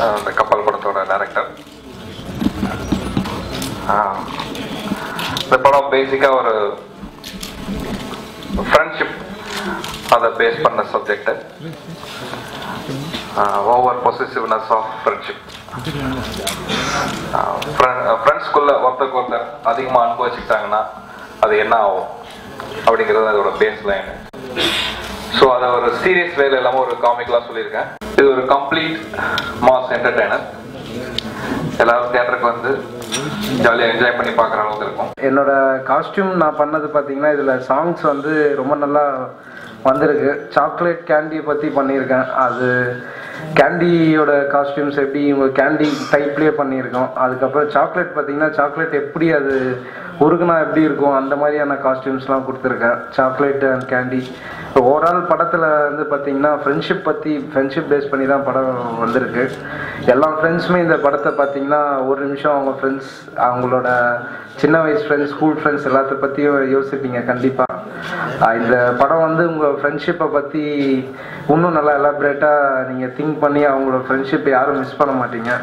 அந்த கப்பல் படத்தோட டைரக்டர் இந்த படம் பேசிக்காக ஒரு ஃப்ரெண்ட்ஷிப் அதை பேஸ் பண்ண subject over possessiveness of friendship ஃப்ரெண்ட்ஸ்குள்ள ஒருத்தருக்கு ஒருத்தர் அதிகமாக அனுபவிச்சுக்கிட்டாங்கன்னா அது என்ன ஆகும் அப்படிங்கிறது அதோட பேஸ் லைன் ஸோ அதை ஒரு சீரியஸ் வேலை இல்லாமல் ஒரு காமிக்கலாக சொல்லியிருக்கேன் இது ஒரு கம்ப்ளீட் மாஸ் என்டர்டைனர் எல்லாரும் தியேட்டருக்கு வந்து ஜாலியாக என்ஜாய் பண்ணி பார்க்குற அளவுக்கு இருக்கும் என்னோட காஸ்டியூம் நான் பண்ணது பார்த்தீங்கன்னா இதில் சாங்ஸ் வந்து ரொம்ப நல்லா வந்திருக்கு சாக்லேட் கேண்டியை பற்றி பண்ணியிருக்கேன் அது கேண்டியோட காஸ்டியூம்ஸ் எப்படி இவங்க கேண்டி டைப்லேயே பண்ணியிருக்கோம் அதுக்கப்புறம் சாக்லேட் பார்த்தீங்கன்னா சாக்லேட் எப்படி அது உருகுனா எப்படி இருக்கும் அந்த மாதிரியான காஸ்டியூம்ஸ்லாம் கொடுத்துருக்கேன் சாக்லேட் அண்ட் கேண்டி ஓவரால் படத்தில் வந்து பார்த்தீங்கன்னா ஃப்ரெண்ட்ஷிப் பற்றி ஃப்ரெண்ட்ஷிப் பேஸ் பண்ணி தான் படம் வந்திருக்கு எல்லா ஃப்ரெண்ட்ஸுமே இந்த படத்தை பார்த்தீங்கன்னா ஒரு நிமிஷம் அவங்க ஃப்ரெண்ட்ஸ் அவங்களோட சின்ன வயசு ஃப்ரெண்ட்ஸ் ஸ்கூல் ஃப்ரெண்ட்ஸ் எல்லாத்த பற்றியும் யோசிப்பீங்க கண்டிப்பாக இந்த படம் வந்து உங்கள் ஃப்ரெண்ட்ஷிப்பை பற்றி இன்னும் நல்லா எலாபரேட்டாக நீங்கள் திங்க் பண்ணி அவங்களோட ஃப்ரெண்ட்ஷிப்பை யாரும் மிஸ் பண்ண மாட்டீங்க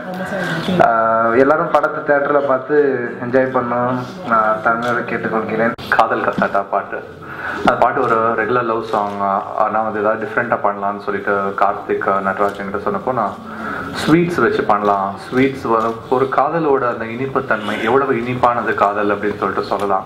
ஆஹ் எல்லாரும் படத்தை தேட்டரில் பார்த்து என்ஜாய் பண்ணணும் நான் தமிழோட கேட்டுக்கொள்கிறேன் காதல் கசாட்டா பாட்டு அந்த பாட்டு ஒரு ரெகுலர் லவ் சாங் ஆனால் வந்து ஏதாவது டிஃப்ரெண்ட்டாக பண்ணலாம்னு சொல்லிட்டு கார்த்திக் நட்ராஜன் கிட்ட சொன்னப்போ நான் ஸ்வீட்ஸ் வச்சு பண்ணலாம் ஸ்வீட்ஸ் ஒரு காதலோட அந்த இனிப்புத்தன்மை எவ்வளவு இனிப்பானது காதல் அப்படின்னு சொல்லிட்டு சொல்லலாம்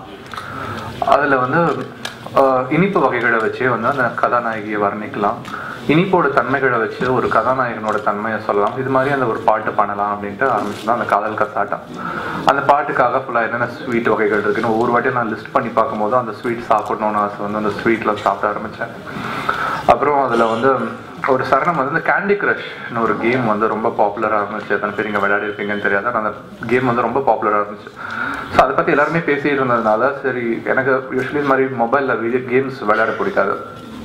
அதில் வந்து ஆஹ், இனிப்பு வகைகளை வச்சே வந்து அந்த கதாநாயகியை வர்ணிக்கலாம் இனிப்போட தன்மைகளை வச்சு ஒரு கதாநாயகனோட தன்மையை சொல்லலாம் இது மாதிரி அந்த ஒரு பாட்டு பண்ணலாம் அப்படின்ட்டு ஆரம்பிச்சு தான் அந்த காதல் கசாட்டம் அந்த பாட்டுக்காக ஃபுல்லாக என்னென்ன ஸ்வீட் வகைகள் இருக்குன்னு ஒவ்வொரு வாட்டியும் நான் லிஸ்ட் பண்ணி பார்க்கும்போது அந்த ஸ்வீட் சாப்பிடணும்னு ஆசை வந்து அந்த ஸ்வீட்டில் சாப்பிட ஆரம்பித்தேன் அப்புறம் அதில் வந்து ஒரு சரணம் வந்து இந்த கேண்டி க்ரஷ்னு ஒரு கேம் வந்து ரொம்ப பாப்புலராக இருந்துச்சு எத்தனை பேர் இங்கே விளையாடி இருப்பீங்கன்னு தெரியாது ஆனா அந்த கேம் வந்து ரொம்ப பாப்புலராக இருந்துச்சு ஸோ அதை பற்றி எல்லாருமே பேசிட்டு இருந்ததுனால சரி எனக்கு யூஸ்வலி இந்த மாதிரி மொபைலில் வீடியோ கேம்ஸ் விளையாட பிடிக்காது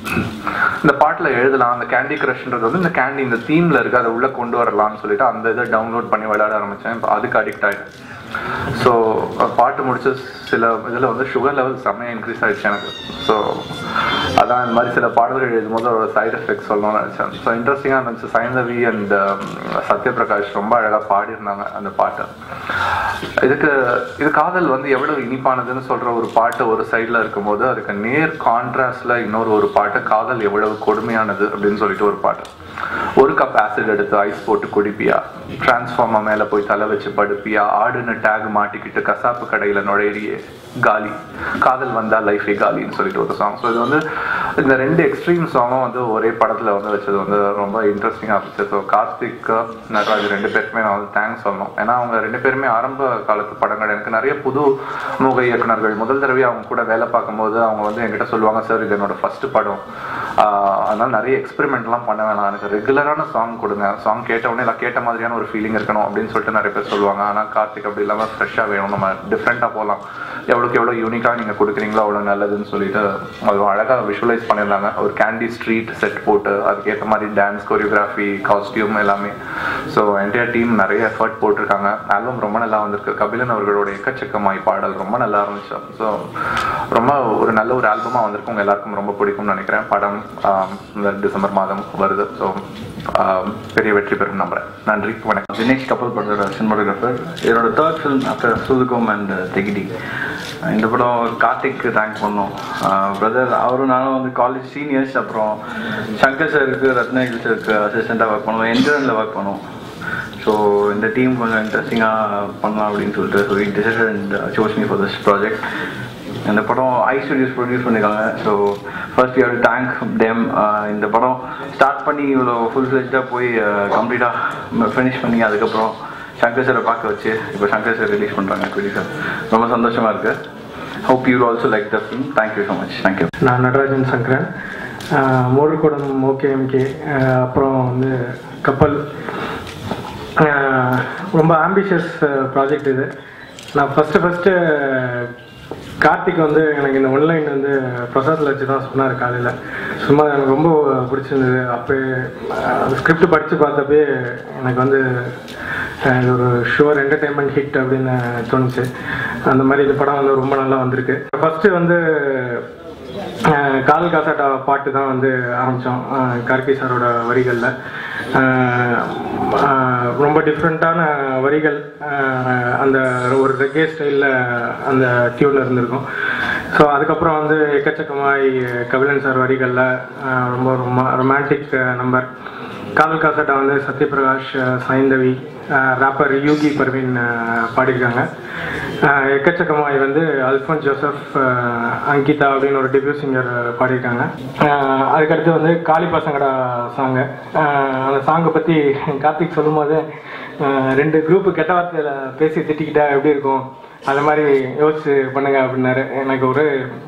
இந்த பாட்டில் எழுதலாம் அந்த கேண்டி க்ரஷ்ன்றது வந்து இந்த கேண்டி இந்த தீமில் இருக்கு அதை உள்ளே கொண்டு வரலாம்னு சொல்லிட்டு அந்த இதை டவுன்லோட் பண்ணி விளையாட ஆரம்பித்தேன் இப்போ அதுக்கு அடிக்ட் ஆகிட்டேன் ஸோ பாட்டு முடிச்ச சில இதில் வந்து சுகர் லெவல் செம்மையாக இன்க்ரீஸ் ஆயிடுச்சு எனக்கு ஸோ அதான் இந்த மாதிரி சில பாடல்கள் எழுதும்போது அதோட சைடு எஃபெக்ட் சொல்லணும்னு நினச்சேன் ஸோ இன்ட்ரெஸ்டிங்காக இருந்துச்சு சைந்தவி அண்ட் சத்யபிரகாஷ் ரொம்ப அழகாக பாடியிருந்தாங்க அந்த பாட்டை இதுக்கு இது காதல் வந்து எவ்வளவு இனிப்பானதுன்னு சொல்ற ஒரு பாட்டு ஒரு சைடில் இருக்கும்போது அதுக்கு நேர் கான்ட்ராஸ்ட்ல இன்னொரு ஒரு பாட்டு காதல் எவ்வளவு கொடுமையானது அப்படின்னு சொல்லிட்டு ஒரு பாட்டு ஒரு கப் ஆசிட் எடுத்து ஐஸ் போட்டு குடிப்பியா டிரான்ஸ்ஃபார்மர் மேல போய் தலை வச்சு படுப்பியா ஆடுன்னு டேக் மாட்டிக்கிட்டு கசாப்பு கடையில நுழையிறியே காலி காதல் வந்தா லைஃபே காலின்னு சொல்லிட்டு ஒரு சாங் ஸோ இது வந்து இந்த ரெண்டு எக்ஸ்ட்ரீம் சாங்கும் வந்து ஒரே படத்துல வந்து வச்சது வந்து ரொம்ப இன்ட்ரெஸ்டிங்காக இருந்துச்சு ஸோ கார்த்திக் நடராஜ் ரெண்டு பேருக்குமே நான் வந்து தேங்க்ஸ் சொல்லணும் ஏன்னா அவங்க ரெண்டு பேருமே ஆரம்ப காலத்து படங்கள் எனக்கு நிறைய புது முக இயக்குனர்கள் முதல் தடவை அவங்க கூட வேலை பார்க்கும்போது அவங்க வந்து என்கிட்ட சொல்லுவாங்க சார் இது என்னோட ஃபர்ஸ்ட் படம் ஆஹ் அதனால நிறைய எக்ஸ்பெரிமெண்ட்லாம் பண்ண வேணாம் எனக்கு ரெகுலரான சாங் கொடுங்க சாங் கேட்ட உடனே இல்லை கேட்ட மாதிரியான ஒரு ஃபீலிங் இருக்கணும் அப்படின்னு சொல்லிட்டு நிறைய பேர் சொல்லுவாங்க ஆனால் கார்த்திக் அப்படி இல்லாமல் ஃப்ரெஷ்ஷாக வேணும் நம்ம டிஃப்ரெண்ட்டாக போகலாம் எவ்வளோக்கு எவ்வளோ யூனிக்காக நீங்கள் கொடுக்குறீங்களோ அவ்வளோ நல்லதுன்னு சொல்லிட்டு அது அழகாக விஷுவலைஸ் பண்ணியிருந்தாங்க ஒரு கேண்டி ஸ்ட்ரீட் செட் போட்டு அதுக்கேற்ற மாதிரி டான்ஸ் கொரியோகிராஃபி காஸ்டியூம் எல்லாமே ஸோ என்டையர் டீம் நிறைய எஃபர்ட் போட்டிருக்காங்க ஆல்பம் ரொம்ப நல்லா வந்திருக்கு கபிலன் அவர்களோட எக்கச்சக்கமாய் பாடல் ரொம்ப நல்லா இருந்துச்சு ஸோ ரொம்ப ஒரு நல்ல ஒரு ஆல்பமாக வந்திருக்கு உங்க எல்லாருக்கும் ரொம்ப பிடிக்கும்னு நினைக்கிறேன் படம் ஆம், இந்த டிசம்பர் மாதம் வருது ஸோ பெரிய வெற்றி பெறும் நம்புறேன் நன்றி வணக்கம் தினேஷ் கப்பல் படத்தோட சினிமாட்டோகிராஃபர் என்னோட third film after Soodhu Kavvum and Thegidi இந்த படம் கார்த்திக்கு தேங்க் பண்ணோம் பிரதர் அவரும் நானும் வந்து காலேஜ் சீனியர்ஸ் அப்புறம் சங்கர் சாருக்கு ரத்னகிரி சாருக்கு அசிஸ்டண்ட்டாக ஒர்க் பண்ணுவோம் என்ஜினில் ஒர்க் பண்ணுவோம் ஸோ இந்த டீம் கொஞ்சம் இன்ட்ரெஸ்டிங்காக பண்ணலாம் அப்படின்னு சொல்லிட்டு so it decide and chose me for this project இந்த படம் ஐ ஸ்டுடியோஸ் ப்ரொடியூஸ் பண்ணியிருக்காங்க so first you thank them இந்த படம் ஸ்டார்ட் பண்ணி இவ்வளோ ஃபுல் ஃப்ளெஜ்டாக போய் கம்ப்ளீட்டாக ஃபினிஷ் பண்ணி அதுக்கப்புறம் சங்கர் சாரை பார்க்க வச்சு இப்போ சங்கர் சார் ரிலீஸ் பண்ணுறாங்க டுவெண்ட்டி சார் ரொம்ப சந்தோஷமாக இருக்குது hope you also like the film thank you so much thank you நான் நடராஜன் சங்கரன் மோடர்கூடம் ஓகே எம்கே அப்புறம் வந்து கப்பல் ஆஹ் ரொம்ப ஆம்பிஷியஸ் ப்ராஜெக்ட் இது நான் ஃபஸ்ட்டு ஃபஸ்ட்டு கார்த்திக் வந்து எனக்கு இந்த ஒன்லைன் வந்து பிரசாத்தில் வச்சு தான் சொன்னார் காலையில் சும்மா எனக்கு ரொம்ப பிடிச்சிருந்தது அப்போ ஸ்கிரிப்ட் படித்து பார்த்தப்பே எனக்கு வந்து அஹ், இது ஒரு ஷுவர் என்டர்டெயின்மெண்ட் ஹிட் அப்படின்னு தோணுச்சு அந்த மாதிரி இந்த படம் வந்து ரொம்ப நல்லா வந்திருக்கு ஃபஸ்ட்டு வந்து அஹ் காதல் காசாட்டா பாட்டு தான் வந்து ஆரம்பித்தோம் கார்கி சாரோட வரிகளில் ரொம்ப டிஃப்ரெண்ட்டான வரிகள் அஹ் அந்த ஒரு ரெக்கே ஸ்டைலில் அந்த டியூனில் இருந்திருக்கும் ஸோ அதுக்கப்புறம் வந்து எக்கச்சக்கமாய் கபிலன் சார் வரிகளில் அஹ் ரொம்ப ரொமா ரொமான்டிக் நம்பர் காதல் காசாட்டா வந்து சத்யபிரகாஷ் அஹ் சைந்தவி ராப்பர் யூகி பர்வீன் அஹ் பாடியிருக்காங்க அஹ் எக்கச்சக்கமாய் வந்து அல்ஃபோன் ஜோசப் அஹ் அங்கிதா அப்படின்னு ஒரு டெபியூ சிங்கர் பாடியிருக்காங்க அஹ் அதுக்கடுத்து வந்து காளி பசங்கடா சாங்கு அந்த சாங்கை பற்றி கார்த்திக் சொல்லும்போது அஹ் ரெண்டு குரூப்பு கெட்ட வார்த்தையில் பேசி திட்டிக்கிட்டா எப்படி இருக்கும் அந்த மாதிரி யோசிச்சு பண்ணுங்க அப்படின்னாரு எனக்கு ஒரு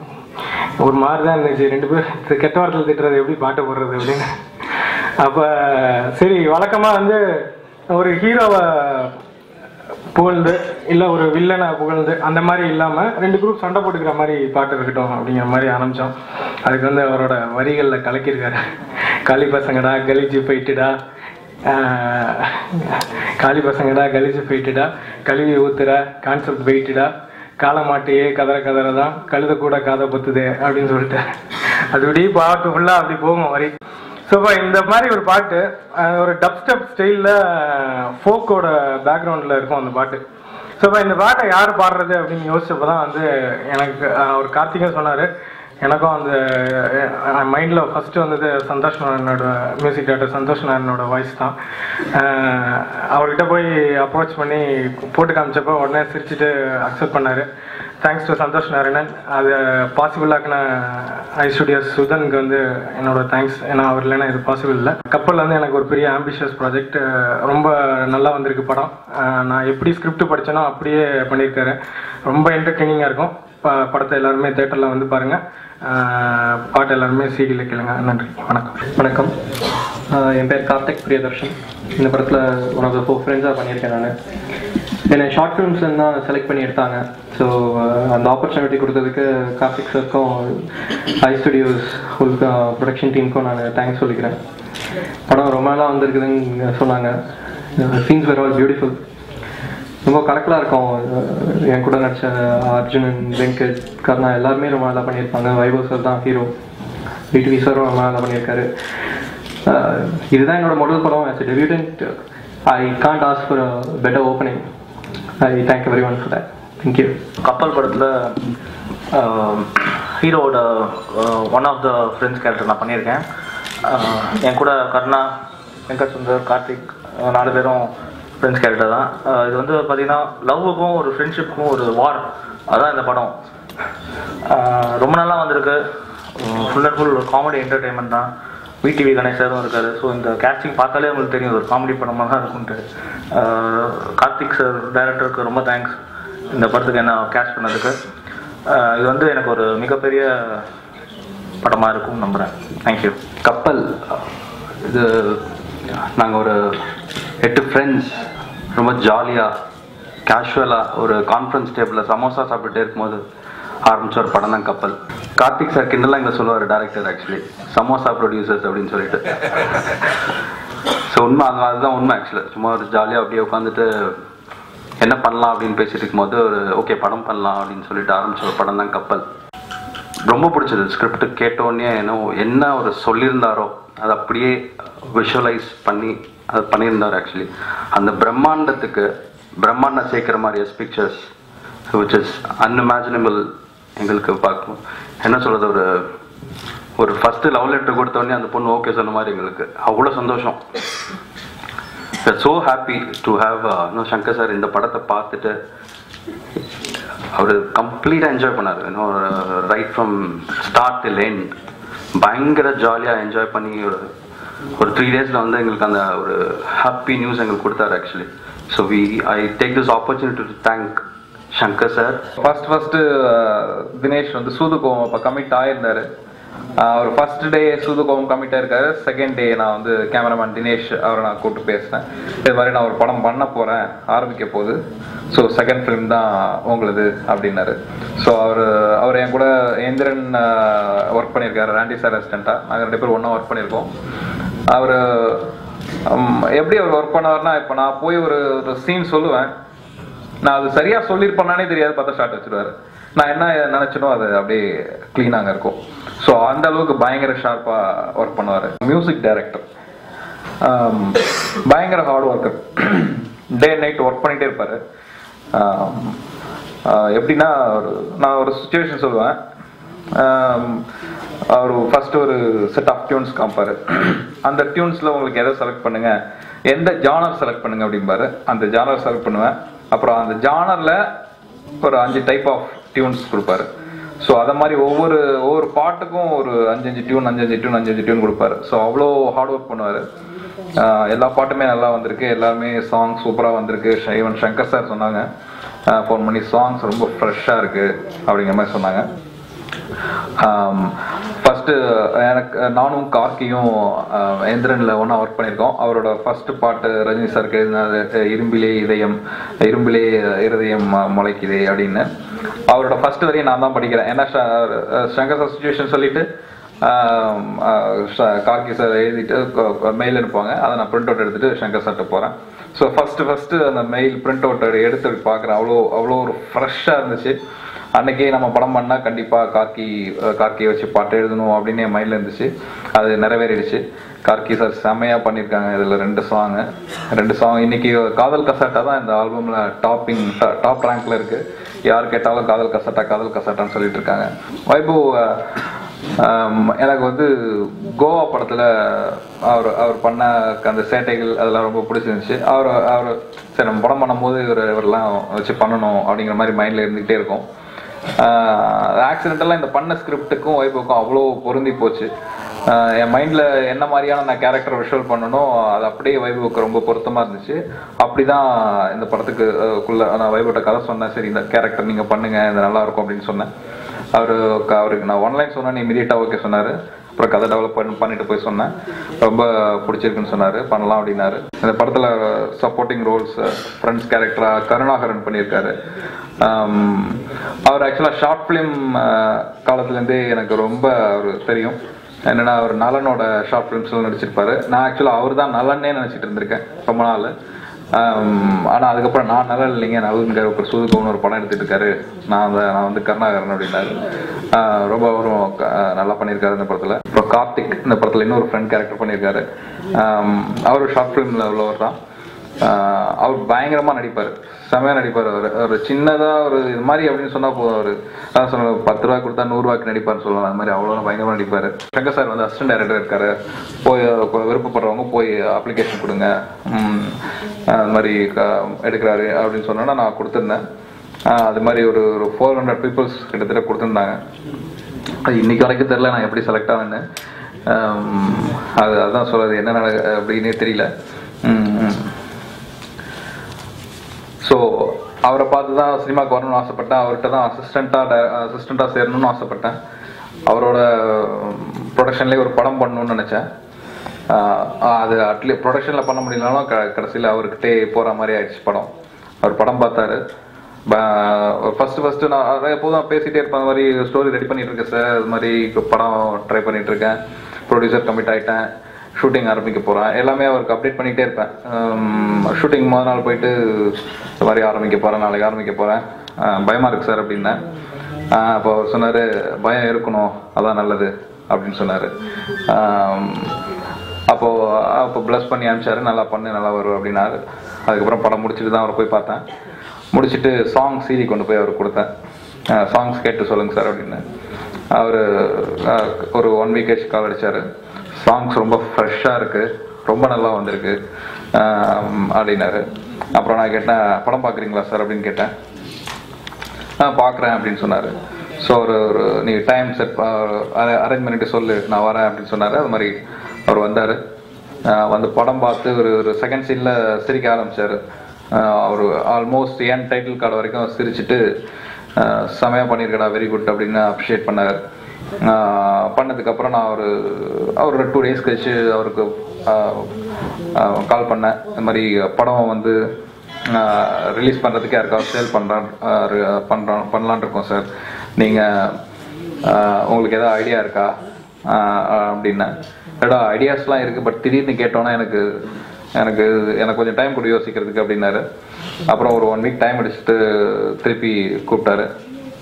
ஒரு மாதிரி தான் இருந்துச்சு ரெண்டு பேர் கெட்ட வார்த்தையில் திட்டுறது எப்படி பாட்டு போடுறது அப்படின்னு அப்போ சரி வழக்கமாக வந்து ஒரு ஹீரோவை புகழ்ந்து இல்லை ஒரு வில்லனை புகழ்ந்து அந்த மாதிரி இல்லாமல் ரெண்டு குரூப் சண்டை போட்டுக்கிற மாதிரி பாட்டு இருக்கட்டும் அப்படிங்கிற மாதிரி ஆரம்பித்தோம் அதுக்கு வந்து அவரோட வரிகளில் கலக்கியிருக்காரு காளி பசங்கடா கலிஜி போயிட்டுடா ஆஹ், காளி பசங்கடா கலிஜி போயிட்டுடா கழுவி ஊத்துற கான்செப்ட் வெயிட்டுடா காலமாட்டையே கதற கதற தான் கழுத கூட காதை பொத்துதே அப்படின்னு சொல்லிட்டு அது இப்படி பாட்டு ஃபுல்லாக அப்படி போகும் வரி ஸோ இந்த மாதிரி ஒரு பாட்டு அஹ், ஒரு டப் ஸ்டெப் ஸ்டைலில் ஃபோக்கோட பேக்ரவுண்டில் இருக்கும் அந்த பாட்டு ஸோ இந்த பாட்டை யார் பாடுறது அப்படின்னு யோசிச்சப்போ தான் வந்து எனக்கு அஹ், ஒரு கார்த்திகன் சொன்னார் எனக்கும் அந்த மைண்டில் ஃபஸ்ட்டு வந்தது சந்தோஷ் நாராயணனோட மியூசிக் டேரக்டர் சந்தோஷ் நாராயணனோட வாய்ஸ் தான் அஹ், அவர்கிட்ட போய் அப்ரோச் பண்ணி போட்டு காமிச்சப்போ உடனே சிரிச்சுட்டு அக்செப்ட் பண்ணார் தேங்க்ஸ் டு சந்தோஷ் நாராயணன் அது பாசிபிள் ஆக்கின ஐ ஸ்டுடியோஸ் சுதனுக்கு வந்து என்னோட தேங்க்ஸ் ஏன்னா அவர் இல்லைன்னா இது பாசிபிள் இல்லை கப்பல் வந்து எனக்கு ஒரு பெரிய ஆம்பிஷியஸ் ப்ராஜெக்ட் ரொம்ப நல்லா வந்திருக்கு படம் அஹ் நான் எப்படி ஸ்கிரிப்ட் படித்தேனோ அப்படியே பண்ணியிருக்காரு ரொம்ப என்டர்டெய்னிங்காக இருக்கும் ப- படத்தை எல்லாருமே தேட்டரில் வந்து பாருங்கள் பாட்டு எல்லாருமே சீடியில் கேளுங்க நன்றி வணக்கம் வணக்கம் ஆஹ் என் பேர் கார்த்திக் பிரியதர்ஷன் இந்த படத்தில் ஒன் ஆஃப் த ஃபோர் ஃப்ரெண்ட்ஸாக பண்ணியிருக்கேன் நான் என்னை ஷார்ட் ஃபிலிம்ஸ்லேருந்து தான் செலக்ட் பண்ணி எடுத்தாங்க ஸோ அந்த ஆப்பர்ச்சுனிட்டி கொடுத்ததுக்கு கார்த்திக் சருக்கும் ஐ ஸ்டுடியோஸ் ஃபுல் ப்ரொடக்ஷன் டீமுக்கும் நான் தேங்க்ஸ் சொல்லிக்கிறேன் படம் ரொம்ப நாளாக வந்திருக்குதுன்னு சொன்னாங்க சீன்ஸ் வேர் ஆல் பியூட்டிஃபுல் ரொம்ப கலக்கலாக இருக்கும் அஹ் என் கூட நடிச்ச அர்ஜுனன் வெங்கட் கர்ணா எல்லாருமே ரொம்ப நல்லா பண்ணியிருப்பாங்க வைபவ் சார் தான் ஹீரோ பிடிவி சாரும் ரொம்ப நல்லா பண்ணியிருக்காரு அஹ் இதுதான் என்னோட முதல் படம் as debutant I can't ask for better opening I thank every one for that thank you Kappal படத்தில் ஹீரோவோட one of the friends character நான் பண்ணியிருக்கேன் அஹ், என் கூட கர்ணா வெங்கட் சுந்தர் கார்த்திக் அஹ், நாலு பேரும் ஃப்ரெண்ட்ஸ் கேரக்டர் தான் அஹ், இது வந்து பார்த்தீங்கன்னா லவ்வுக்கும் ஒரு ஃப்ரெண்ட்ஷிப்புக்கும் ஒரு வார் அதான் இந்த படம் அஹ், ரொம்ப நல்லா வந்திருக்கு ஃபுல் அண்ட் ஃபுல் ஒரு காமெடி என்டர்டைன்மெண்ட் தான் விடிவி கணேஷ் சாரும் இருக்காரு ஸோ இந்த கேஸ்டிங் பார்த்தாலே உங்களுக்கு தெரியும் இது ஒரு காமெடி படமாக தான் இருக்கும்ட்டு அஹ், கார்த்திக் சார் டைரக்டருக்கு ரொம்ப தேங்க்ஸ் இந்த படத்துக்கு என்ன கேஷ் பண்ணதுக்கு அஹ், இது வந்து எனக்கு ஒரு மிகப்பெரிய படமாக இருக்கும் நம்புகிறேன் தேங்க்யூ கப்பல் இது நாங்கள் ஒரு எட்டு ஃப்ரெண்ட்ஸ் ரொம்ப ஜாலியாக கேஷுவலாக ஒரு கான்ஃபரன்ஸ் டேபிளில் சமோசா சாப்பிட்டுட்டே இருக்கும்போது ஆரம்பிச்ச ஒரு படம் தான் கப்பல் கார்த்திக் சார் கிண்டலாம் இங்கே சொல்லுவார் டேரக்டர் ஆக்சுவலி சமோசா ப்ரொடியூசர்ஸ் அப்படின்னு சொல்லிட்டு ஸோ உண்மை அது அதுதான் உண்மை ஆக்சுவலாக சும்மா ஒரு ஜாலியாக அப்படியே உட்காந்துட்டு என்ன பண்ணலாம் அப்படின்னு பேசிட்டு இருக்கும்போது ஒரு ஓகே படம் பண்ணலாம் அப்படின்னு சொல்லிட்டு ஆரம்பிச்ச ஒரு படம் தான் கப்பல் ரொம்ப பிடிச்சது ஸ்கிரிப்ட் கேட்டோடனே என்ன என்ன ஒரு சொல்லியிருந்தாரோ அதை அப்படியே விஷுவலைஸ் பண்ணி அது பண்ணியிருந்தார் ஆக்சுவலி அந்த பிரம்மாண்டத்துக்கு பிரம்மாண்டம் சேர்க்கிற மாதிரி S pictures which is unimaginable எங்களுக்கு பார்க்கணும் என்ன சொல்றது ஒரு ஒரு ஃபர்ஸ்ட் லவ் லெட்டர் கொடுத்தோடனே அந்த பொண்ணு ஓகே சொன்ன மாதிரி எங்களுக்கு அவ்வளோ சந்தோஷம் ஸோ ஹாப்பி டு ஹாவ் இன்னும் சங்கர் சார் இந்த படத்தை பார்த்துட்டு அவர் கம்ப்ளீட்டாக என்ஜாய் பண்ணார் இன்னும் right from start till end பயங்கர ஜாலியாக என்ஜாய் பண்ணி ஒரு ஒரு த்ரீ டேஸில் வந்து எங்களுக்கு அந்த ஒரு ஹாப்பி நியூஸ் எங்களுக்கு கொடுத்தாரு actually so we I take this opportunity to thank Shankar sir first first Dinesh வந்து சூதுகோவம் அப்போ கமிட் ஆயிருந்தாரு ஆஹ் அவர் ஃபர்ஸ்ட் டே சூதுகோவம் கமிட் ஆயிருக்காரு செகண்ட் டே நான் வந்து கேமராமேன் தினேஷ் அவரை நான் கூப்பிட்டு பேசினேன் இது மாதிரி நான் ஒரு படம் பண்ண போறேன் ஆரம்பிக்க போகுது ஸோ செகண்ட் ஃபிலிம் தான் உங்களுது அப்படின்னாரு ஸோ அவர் அவர் என் கூட ஏந்திரன் ஒர்க் பண்ணியிருக்காரு ராண்டி சார் அசிஸ்டண்ட்டாக நாங்கள் ரெண்டு பேரும் ஒன்றா ஒர்க் பண்ணியிருக்கோம் அவர் எப்படி அவர் ஒர்க் பண்ணார்னா இப்போ நான் போய் ஒரு ஒரு சீன் சொல்லுவேன் நான் அது சரியா சொல்லியிருப்பேனானே தெரியாது பார்த்தா ஷார்ட் வச்சிருவாரு நான் என்ன நினைச்சனோ அது அப்படியே க்ளீனாக இருக்கும் ஸோ அந்த அளவுக்கு பயங்கர ஷார்ப்பாக ஒர்க் பண்ணுவார் மியூசிக் டைரக்டர் பயங்கர hard worker day night work பண்ணிகிட்டே இருப்பார் எப்படின்னா ஒரு- நான் ஒரு சுச்சுவேஷன் சொல்லுவேன் ஆம், அவர் ஃபர்ஸ்ட் ஒரு செட் ஆஃப் டியூன்ஸ் காமிப்பாரு அந்த டியூன்ஸ்ல உங்களுக்கு எதை செலக்ட் பண்ணுங்க எந்த ஜானர் செலக்ட் பண்ணுங்க அப்படிம்பாரு அந்த ஜானர் செலக்ட் பண்ணுவேன் அப்புறம் அந்த ஜானர்ல ஒரு அஞ்சு டைப் ஆஃப் டியூன்ஸ் கொடுப்பாரு ஸோ அதை மாதிரி ஒவ்வொரு ஒவ்வொரு பாட்டுக்கும் ஒரு அஞ்சஞ்சு டியூன் அஞ்சஞ்சு டியூன் அஞ்சஞ்சு டியூன் கொடுப்பாரு ஸோ அவ்வளோ ஹார்ட் ஒர்க் பண்ணுவார் எல்லா பாட்டுமே நல்லா வந்திருக்கு எல்லாமே சாங் சூப்பராக வந்திருக்கு ஈவன் சங்கர் சார் சொன்னாங்க ஃபோன் பண்ணி சாங்ஸ் ரொம்ப ஃப்ரெஷ்ஷாக இருக்கு அப்படிங்கிற மாதிரி சொன்னாங்க ஃபர்ஸ்ட் எனக்கு நானும் கார்கியும் எந்திரனில் ஒன்றா ஒர்க் பண்ணியிருக்கோம் அவரோட ஃபர்ஸ்ட் பாட்டு ரஜினி சாருக்கு எழுதினது அஹ், இரும்பிலே இதயம் இரும்பிலே இருதயம் மு- முளைக்குதே அப்படின்னு அவரோட ஃபர்ஸ்ட் வரையும் நான் தான் படிக்கிறேன் ஏன்னா ஷ- அஹ், சங்கர் சார் சுச்சுவேஷன் சொல்லிட்டு ஆம், அஹ், ஷ- கார்கி சார் எழுதிட்டு மெயில் அனுப்புவாங்க அதை நான் பிரிண்ட் அவுட் எடுத்துட்டு சங்கர் சார்ட்ட போகிறேன் ஸோ ஃபர்ஸ்ட் ஃபர்ஸ்ட் அந்த மெயில் பிரிண்ட் அவுட் எடுத்து பார்க்குறேன் அவ்வளோ அவ்வளோ ஒரு ஃப்ரெஷ்ஷாக இருந்துச்சு அன்னைக்கே நம்ம படம் பண்ணா கண்டிப்பா கார்கி அஹ், கார்கியை வச்சு பாட்டு எழுதணும் அப்படின்னு என் மைண்ட்ல இருந்துச்சு அது நிறைவேறிடுச்சு கார்கி சார் செமையா பண்ணியிருக்காங்க இதுல ரெண்டு சாங் ரெண்டு சாங் இன்னைக்கு காதல் கசாட்டா தான் இந்த ஆல்பம்ல டாப்பிங் டாப் ரேங்க்ல இருக்கு யார் கேட்டாலும் காதல் கசாட்டா காதல் கசாட்டான்னு சொல்லிட்டு இருக்காங்க வைபவ் அஹ், ஆம், எனக்கு வந்து கோவா படத்துல அவர் அவர் பண்ண அந்த சேட்டைகள் அதெல்லாம் ரொம்ப பிடிச்சிருந்துச்சு அவர் அவர் சரி நம்ம படம் பண்ணும்போது இவர் இவரெல்லாம் வச்சு பண்ணணும் அப்படிங்கிற மாதிரி மைண்ட்ல இருந்துகிட்டே இருக்கும் ஆக்சிடென்டெல்லாம் இந்த பண்ண ஸ்கிரிப்டுக்கும் வைப்புக்கும் அவ்வளோ பொருந்தி போச்சு ஆஹ் என் மைண்டில் என்ன மாதிரியான நான் கேரக்டர் விஷுவல் பண்ணணும் அது அப்படியே வைபவுக்கு ரொம்ப பொருத்தமாக இருந்துச்சு அப்படி தான் இந்த படத்துக்கு அஹ், குள்ள நான் வைபவட்ட கதை சொன்னேன் சரி இந்த கேரக்டர் நீங்கள் பண்ணுங்க இது நல்லா இருக்கும் அப்படின்னு சொன்னேன் அவர் அவருக்கு நான் ஒன்லைன் சொன்னேன் இமீடியட்டாக ஓகே சொன்னார் அப்புறம் கதை டெவலப் பண்ணி பண்ணிட்டு போய் சொன்னேன் ரொம்ப பிடிச்சிருக்குன்னு சொன்னார் பண்ணலாம் அப்படின்னாரு இந்த படத்தில் சப்போர்ட்டிங் ரோல்ஸ் ஃப்ரெண்ட்ஸ் கேரக்டராக கருணாகரன் பண்ணியிருக்காரு ஆம், அவர் ஆக்சுவலாக ஷார்ட் ஃபிலிம் காலத்துலேருந்தே எனக்கு ரொம்ப அவர் தெரியும் என்னன்னா அவர் நலனோட ஷார்ட் ஃபிலிம்ஸ்லாம் நடிச்சிருப்பாரு நான் ஆக்சுவலாக அவர் தான் நலன்னே நினச்சிட்டு இருந்திருக்கேன் ரொம்ப நாள் ஆம், ஆனா அதுக்கப்புறம் நான் நல்லா இல்லைங்க நவீன்கார் ஒரு சூதுகோன்னு ஒரு படம் எடுத்துட்டு இருக்காரு நான் அந்த நான் வந்து கருணாகரன் அப்படின்னாரு ஆஹ் ரொம்ப அவரும் க- நல்லா பண்ணியிருக்காரு இந்த படத்துல இப்போ கார்த்திக் இந்த படத்துல இன்னொரு ஃப்ரெண்ட் கேரக்டர் பண்ணியிருக்காரு ஆம், அவரு ஷார்ட் ஃபிலிம்ல உள்ளவர் தான் ஆஹ் அவர் பயங்கரமா நடிப்பார் செமையா நடிப்பார் அவர் ஒரு சின்னதா ஒரு இது மாதிரி அப்படின்னு சொன்னா போதும் அவர் அதான் சொன்ன பத்து ரூபாய் கொடுத்தா நூறு ரூபாய்க்கு நடிப்பார்னு சொல்லலாம் அது மாதிரி அவ்வளோ பயங்கரமா நடிப்பார் சங்கர் சார் வந்து அசிஸ்டன்ட் டைரக்டர் இருக்காரு போய் கொ- விருப்பப்படுறவங்க போய் அப்ளிகேஷன் கொடுங்க ம், அது மாதிரி க- எடுக்கிறாரு அப்படின்னு சொன்னோன்னா நான் கொடுத்துருந்தேன் ஆஹ் அது மாதிரி ஒரு ஒரு ஃபோர் ஹண்ட்ரட் பீப்புள்ஸ் கிட்டத்தட்ட கொடுத்துருந்தாங்க அது இன்னைக்கு வரைக்கும் தெரியல நான் எப்படி செலக்ட் ஆனேன்னு ஆம், அது அதான் சொல்றது என்ன நட அப்படின்னே தெரியல ஸோ அவரை பார்த்து தான் சினிமாக்கு வரணும்னு ஆசைப்பட்டேன் அவர்கிட்ட தான் அசிஸ்டண்ட்டாக அசிஸ்டண்ட்டாக சேரணும்னு ஆசைப்பட்டேன் அவரோட ப்ரொடக்ஷன்லேயே ஒரு படம் பண்ணணும்னு நினச்சேன் அது அட்லீ ப்ரொடக்ஷனில் பண்ண முடியலனாலும் க கடைசியில் அவர்கிட்டே போகிற மாதிரி ஆயிடுச்சு படம் அவர் படம் பார்த்தாரு ஃபர்ஸ்ட் ஃபர்ஸ்ட் நான் அதான் எப்போதும் பேசிட்டே இருப்பேன் அந்த மாதிரி ஸ்டோரி ரெடி பண்ணிட்டு இருக்கேன் சார் இது மாதிரி இப்போ படம் ட்ரை பண்ணிட்டு இருக்கேன் ப்ரொடியூசர் கமிட் ஆயிட்டேன் ஷூட்டிங் ஆரம்பிக்க போறேன் எல்லாமே அவருக்கு அப்டேட் பண்ணிட்டே இருப்பேன் ஷூட்டிங் முதல் நாள் போயிட்டு இந்த மாதிரி ஆரம்பிக்க போறேன் நாளைக்கு ஆரம்பிக்க போறேன் அஹ் பயமா இருக்கு சார் அப்படின்னேன் அஹ் அப்போ அவர் சொன்னாரு பயம் இருக்கணும் அதான் நல்லது அப்படின்னு சொன்னாரு ஆம், அப்போ அப்போ ப்ளஸ் பண்ணி அனுப்பிச்சாரு நல்லா பண்ணு நல்லா வரும் அப்படின்னாரு அதுக்கப்புறம் படம் முடிச்சுட்டு தான் அவரை போய் பார்த்தேன் முடிச்சுட்டு சாங் சீடி கொண்டு போய் அவர் கொடுத்தேன் சாங்ஸ் கேட்டு சொல்லுங்க சார் அப்படின்னு அவர் ஒரு ஒன் வீக் கழிச்சு கால் அடிச்சாரு சாங்ஸ் ரொம்ப ஃப்ரெஷ்ஷாக இருக்கு ரொம்ப நல்லா வந்திருக்கு ஆம், அப்படின்னாரு அப்புறம் நான் கேட்டேன் படம் பார்க்குறீங்களா சார் அப்படின்னு கேட்டேன் ஆ பார்க்குறேன் அப்படின்னு சொன்னார் ஸோ ஒரு ஒரு நீ டைம் செட் அரேஞ்ச் பண்ணிட்டு சொல்லு நான் வரேன் அப்படின்னு சொன்னார் அது மாதிரி அவர் வந்தார் வந்து படம் பார்த்து ஒரு ஒரு செகண்ட் சீனில் சிரிக்க ஆரம்பிச்சார் அவர் ஆல்மோஸ்ட் என் டைட்டில் கார்டு வரைக்கும் சிரிச்சிட்டு ஆஹ் செமையா பண்ணியிருக்கடா வெரி குட் அப்படின்னு அப்ரிஷியேட் பண்ணார் ஆஹ் பண்ணதுக்கப்புறம் நான் ஒரு அவர் ஒரு டூ டேஸ் கழிச்சு அவருக்கு கால் பண்ணேன் இந்த மாதிரி படம் வந்து ரிலீஸ் பண்ணுறதுக்கு யாருக்காவது சேல் பண்ணுறான் பண்ணுறோம் பண்ணலான் இருக்கோம் சார் நீங்கள் உங்களுக்கு ஏதாவது ஐடியா இருக்கா ஆஹ் அப்படின்னேன் ஏடா ஐடியாஸ்லாம் இருக்குது பட் திடீர்னு கேட்டோன்னா எனக்கு எனக்கு எனக்கு கொஞ்சம் டைம் கொடு யோசிக்கிறதுக்கு அப்படின்னாரு அப்புறம் ஒரு ஒன் வீக் டைம் அடிச்சுட்டு திருப்பி கூப்பிட்டாரு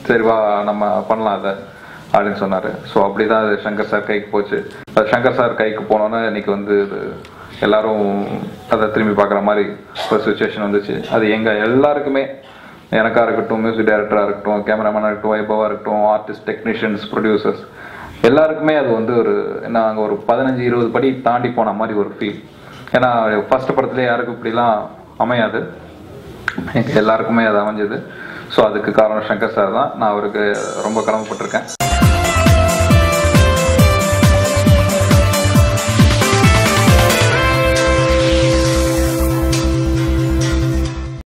சரி வா நம்ம பண்ணலாம் அதை அப்படின்னு சொன்னார் ஸோ அப்படி தான் அது சங்கர் சார் கைக்கு போச்சு அது சங்கர் சார் கைக்கு போனோன்னே இன்னைக்கு வந்து இது எல்லாரும் அதை திரும்பி பார்க்குற மாதிரி ஒரு சுச்சுவேஷன் வந்துச்சு அது எங்கள் எல்லாருக்குமே எனக்கா இருக்கட்டும் மியூசிக் டைரக்டராக இருக்கட்டும் கேமராமேனாக இருக்கட்டும் வைபவாக இருக்கட்டும் ஆர்டிஸ்ட் டெக்னீஷியன்ஸ் ப்ரொடியூசர்ஸ் எல்லாருக்குமே அது வந்து ஒரு என்ன அங்கே ஒரு பதினஞ்சு இருபது படி தாண்டி போன மாதிரி ஒரு ஃபீல் ஏன்னா ஃபர்ஸ்ட் படத்துலேயே யாருக்கும் இப்படிலாம் அமையாது எங்க எல்லாருக்குமே அது அமைஞ்சது ஸோ அதுக்கு காரணம் சங்கர் சார் தான் நான் அவருக்கு ரொம்ப கடமைப்பட்டிருக்கேன்